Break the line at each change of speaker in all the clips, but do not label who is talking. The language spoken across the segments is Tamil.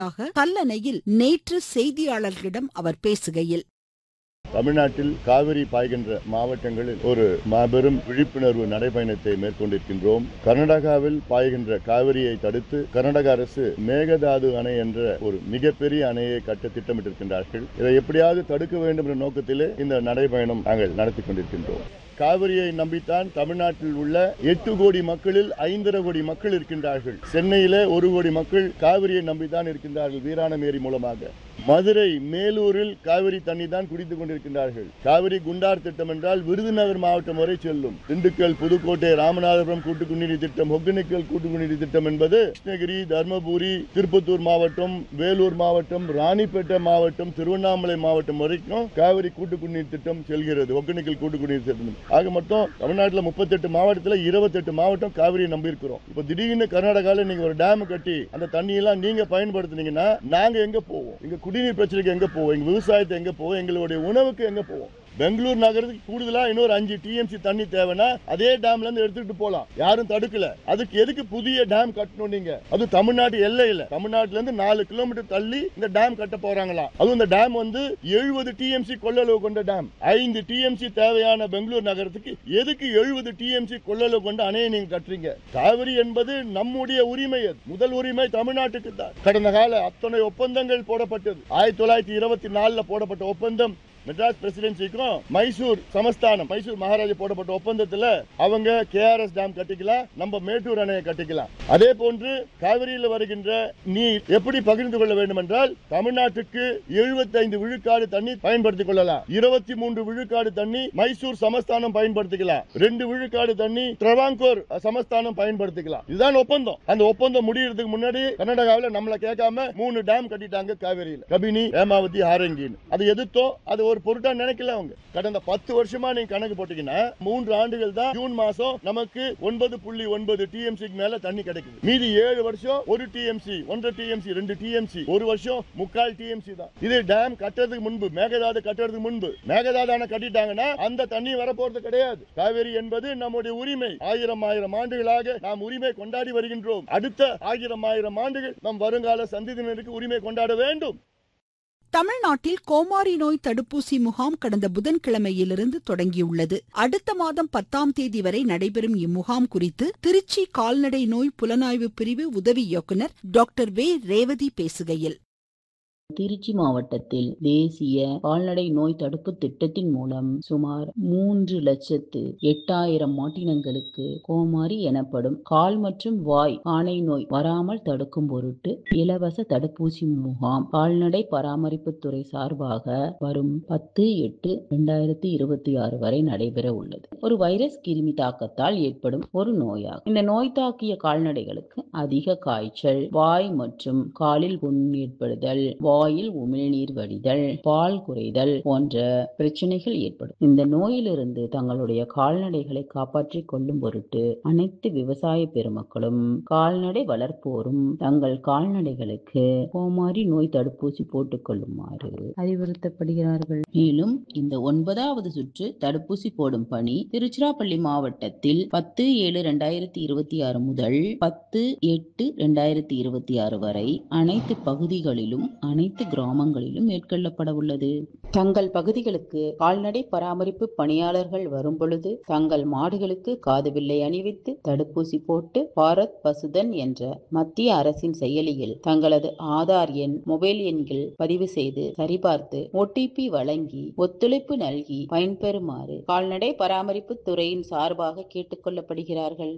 கல்லணையில் நேற்று செய்தியாளர்களிடம் அவர் பேசுகையில்
தமிழ்நாட்டில் காவிரி பாய்கின்ற மாவட்டங்களில் ஒரு மாபெரும் விழிப்புணர்வு நடைபயணத்தை மேற்கொண்டிருக்கின்றோம் கர்நாடகாவில் பாய்கின்ற காவிரியை தடுத்து கர்நாடக அரசு மேகதாது அணை என்ற ஒரு மிகப்பெரிய அணையை கட்ட திட்டமிட்டிருக்கின்றார்கள் இதை எப்படியாவது தடுக்க வேண்டும் என்ற நோக்கத்திலே இந்த நடைபயணம் நாங்கள் நடத்தி கொண்டிருக்கின்றோம் காவிரியை நம்பித்தான் தமிழ்நாட்டில் உள்ள எட்டு கோடி மக்களில் ஐந்தரை கோடி மக்கள் இருக்கின்றார்கள் சென்னையில ஒரு கோடி மக்கள் காவிரியை நம்பித்தான் இருக்கின்றார்கள் வீராணமேரி மூலமாக மதுரை மேலூரில் காவிரி தண்ணி தான் குடித்துக் கொண்டிருக்கின்றார்கள் காவிரி குண்டார் திட்டம் என்றால் விருதுநகர் மாவட்டம் வரை செல்லும் திண்டுக்கல் புதுக்கோட்டை ராமநாதபுரம் கூட்டு குடிநீர் திட்டம் ஒகேனக்கல் கூட்டு குடிநீர் திட்டம் என்பது கிருஷ்ணகிரி தர்மபுரி திருப்பத்தூர் மாவட்டம் வேலூர் மாவட்டம் ராணிப்பேட்டை மாவட்டம் திருவண்ணாமலை மாவட்டம் வரைக்கும் காவிரி கூட்டு குடிநீர் திட்டம் செல்கிறது ஒகேனக்கல் கூட்டு குடிநீர் திட்டம் ஆக மொத்தம் தமிழ்நாட்டில் முப்பத்தெட்டு மாவட்டத்தில் இருபத்தெட்டு மாவட்டம் காவிரியை நம்பி இருக்கிறோம் இப்போ திடீர்னு கர்நாடகாவில் நீங்க ஒரு டேம் கட்டி அந்த தண்ணியெல்லாம் நீங்க பயன்படுத்துனீங்கன்னா நாங்க எங்க போவோம் எங்க குடிநீர் பிரச்சனைக்கு எங்க போவோம் எங்க விவசாயத்தை எங்க போவோம் எங்களுடைய உணவுக்கு எங்க போவோம் பெங்களூர் நகரத்துக்கு கூடுதலா இன்னொரு அஞ்சு டிஎம்சி தண்ணி தேவைன்னா அதே டேம்ல இருந்து எடுத்துட்டு போலாம் யாரும் தடுக்கல அதுக்கு எதுக்கு புதிய டேம் கட்டணும் நீங்க அது தமிழ்நாட்டு எல்லையில தமிழ்நாட்டுல இருந்து நாலு கிலோமீட்டர் தள்ளி இந்த டேம் கட்ட போறாங்களாம் அதுவும் இந்த டேம் வந்து எழுபது டிஎம்சி கொள்ளளவு கொண்ட டேம் ஐந்து டிஎம்சி தேவையான பெங்களூர் நகரத்துக்கு எதுக்கு எழுபது டிஎம்சி கொள்ளளவு கொண்ட அணையை நீங்க கட்டுறீங்க காவிரி என்பது நம்முடைய உரிமை அது முதல் உரிமை தமிழ்நாட்டுக்கு தான் கடந்த கால அத்தனை ஒப்பந்தங்கள் போடப்பட்டது ஆயிரத்தி தொள்ளாயிரத்தி இருபத்தி நாலுல போடப்பட்ட ஒப்பந்தம் மெட்ராஸ் பிரசிடென்சிக்கும் மைசூர் சமஸ்தானம் மைசூர் மகாராஜா போடப்பட்ட ஒப்பந்தத்துல அவங்க கேஆர்எஸ் டேம் கட்டிக்கலாம் நம்ம மேட்டூர் அணையை கட்டிக்கலாம் அதே போன்று காவிரியில் வருகின்ற நீர் எப்படி பகிர்ந்து கொள்ள வேண்டும் என்றால் தமிழ்நாட்டுக்கு 75 விழுக்காடு தண்ணி பயன்படுத்திக் கொள்ளலாம் இருபத்தி மூன்று விழுக்காடு தண்ணி மைசூர் சமஸ்தானம் பயன்படுத்திக்கலாம் ரெண்டு விழுக்காடு தண்ணி ட்ரவாங்கூர் சமஸ்தானம் பயன்படுத்திக்கலாம் இதுதான் ஒப்பந்தம் அந்த ஒப்பந்தம் முடியறதுக்கு முன்னாடி கர்நாடகாவில் நம்மள கேட்காம மூணு டேம் கட்டிட்டாங்க காவேரியில் கபினி ஹேமாவதி ஹாரங்கின்னு அதை எதிர்த்தோம் அது ஒரு பொருட்டா நினைக்கல அவங்க கடந்த பத்து வருஷமா நீங்க கணக்கு போட்டீங்கன்னா மூன்று ஆண்டுகள் தான் ஜூன் மாசம் நமக்கு ஒன்பது புள்ளி ஒன்பது டிஎம்சிக்கு மேல தண்ணி கிடைக்குது மீதி ஏழு வருஷம் ஒரு டிஎம்சி ஒன்றரை டிஎம்சி ரெண்டு டிஎம்சி ஒரு வருஷம் முக்கால் டிஎம்சி தான் இது டேம் கட்டுறதுக்கு முன்பு மேகதாது கட்டுறதுக்கு முன்பு மேகதாது அணை கட்டிட்டாங்கன்னா அந்த தண்ணி வரப்போறது கிடையாது காவேரி என்பது நம்முடைய உரிமை ஆயிரம் ஆயிரம் ஆண்டுகளாக நாம் உரிமை கொண்டாடி வருகின்றோம் அடுத்த ஆயிரம் ஆயிரம் ஆண்டுகள் நம் வருங்கால சந்ததியினருக்கு உரிமை கொண்டாட வேண்டும்
தமிழ்நாட்டில் கோமாரி நோய் தடுப்பூசி முகாம் கடந்த புதன்கிழமையிலிருந்து தொடங்கியுள்ளது அடுத்த மாதம் பத்தாம் தேதி வரை நடைபெறும் இம்முகாம் குறித்து திருச்சி கால்நடை நோய் புலனாய்வு பிரிவு உதவி இயக்குநர் டாக்டர் வே ரேவதி பேசுகையில்
திருச்சி மாவட்டத்தில் தேசிய கால்நடை நோய் தடுப்பு திட்டத்தின் மூலம் சுமார் மூன்று லட்சத்து எட்டாயிரம் மாட்டினங்களுக்கு கோமாரி எனப்படும் கால் மற்றும் வாய் ஆணை நோய் வராமல் தடுக்கும் பொருட்டு இலவச தடுப்பூசி முகாம் கால்நடை பராமரிப்புத்துறை சார்பாக வரும் பத்து எட்டு இரண்டாயிரத்தி இருபத்தி ஆறு வரை நடைபெற உள்ளது ஒரு வைரஸ் கிருமி தாக்கத்தால் ஏற்படும் ஒரு நோயாகும் இந்த நோய் தாக்கிய கால்நடைகளுக்கு அதிக காய்ச்சல் வாய் மற்றும் காலில் புண் ஏற்படுதல் வாயில் உமிழ்நீர் வடிதல் பால் குறைதல் போன்ற பிரச்சனைகள் ஏற்படும் இந்த நோயிலிருந்து தங்களுடைய கால்நடைகளை காப்பாற்றிக் கொள்ளும் பொருட்டு அனைத்து விவசாய பெருமக்களும் கால்நடை வளர்ப்போரும் தங்கள் கால்நடைகளுக்கு கோமாரி நோய் தடுப்பூசி போட்டுக் கொள்ளுமாறு அறிவுறுத்தப்படுகிறார்கள் மேலும் இந்த ஒன்பதாவது சுற்று தடுப்பூசி போடும் பணி திருச்சிராப்பள்ளி மாவட்டத்தில் பத்து ஏழு இரண்டாயிரத்தி இருபத்தி ஆறு முதல் பத்து எட்டு இரண்டாயிரத்தி இருபத்தி ஆறு வரை அனைத்து பகுதிகளிலும் அனைத்து கிராமங்களிலும் மேற்கொள்ளப்பட உள்ளது தங்கள் பகுதிகளுக்கு கால்நடை பராமரிப்பு பணியாளர்கள் வரும் பொழுது தங்கள் மாடுகளுக்கு காதுவில்லை அணிவித்து தடுப்பூசி போட்டு பாரத் பசுதன் என்ற மத்திய அரசின் செயலியில் தங்களது ஆதார் எண் மொபைல் எண்கள் பதிவு செய்து சரிபார்த்து ஓடிபி வழங்கி ஒத்துழைப்பு நல்கி பயன்பெறுமாறு கால்நடை பராமரிப்பு துறையின் சார்பாக கேட்டுக்கொள்ளப்படுகிறார்கள்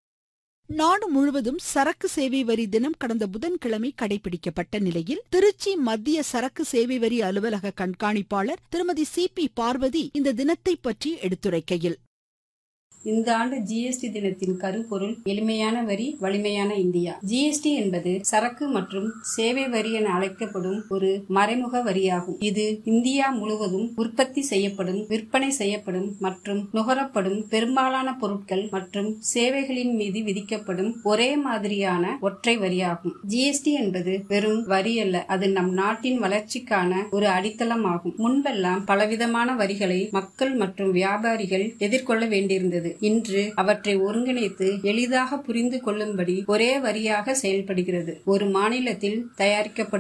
நாடு முழுவதும் சரக்கு சேவை வரி தினம் கடந்த புதன்கிழமை கடைபிடிக்கப்பட்ட நிலையில் திருச்சி மத்திய சரக்கு சேவை வரி அலுவலக கண்காணிப்பாளர் திருமதி சி பி பார்வதி இந்த தினத்தை பற்றி எடுத்துரைக்கையில்
இந்த ஆண்டு ஜிஎஸ்டி தினத்தின் கருப்பொருள் எளிமையான வரி வலிமையான இந்தியா ஜிஎஸ்டி என்பது சரக்கு மற்றும் சேவை வரி என அழைக்கப்படும் ஒரு மறைமுக வரியாகும் இது இந்தியா முழுவதும் உற்பத்தி செய்யப்படும் விற்பனை செய்யப்படும் மற்றும் நுகரப்படும் பெரும்பாலான பொருட்கள் மற்றும் சேவைகளின் மீது விதிக்கப்படும் ஒரே மாதிரியான ஒற்றை வரியாகும் ஜிஎஸ்டி என்பது வெறும் வரி அல்ல அது நம் நாட்டின் வளர்ச்சிக்கான ஒரு அடித்தளம் ஆகும் முன்பெல்லாம் பலவிதமான வரிகளை மக்கள் மற்றும் வியாபாரிகள் எதிர்கொள்ள வேண்டியிருந்தது இன்று அவற்றை ஒருங்கிணைத்து எளிதாக புரிந்து கொள்ளும்படி ஒரே வரியாக செயல்படுகிறது ஒரு மாநிலத்தில் தயாரிக்கப்படும்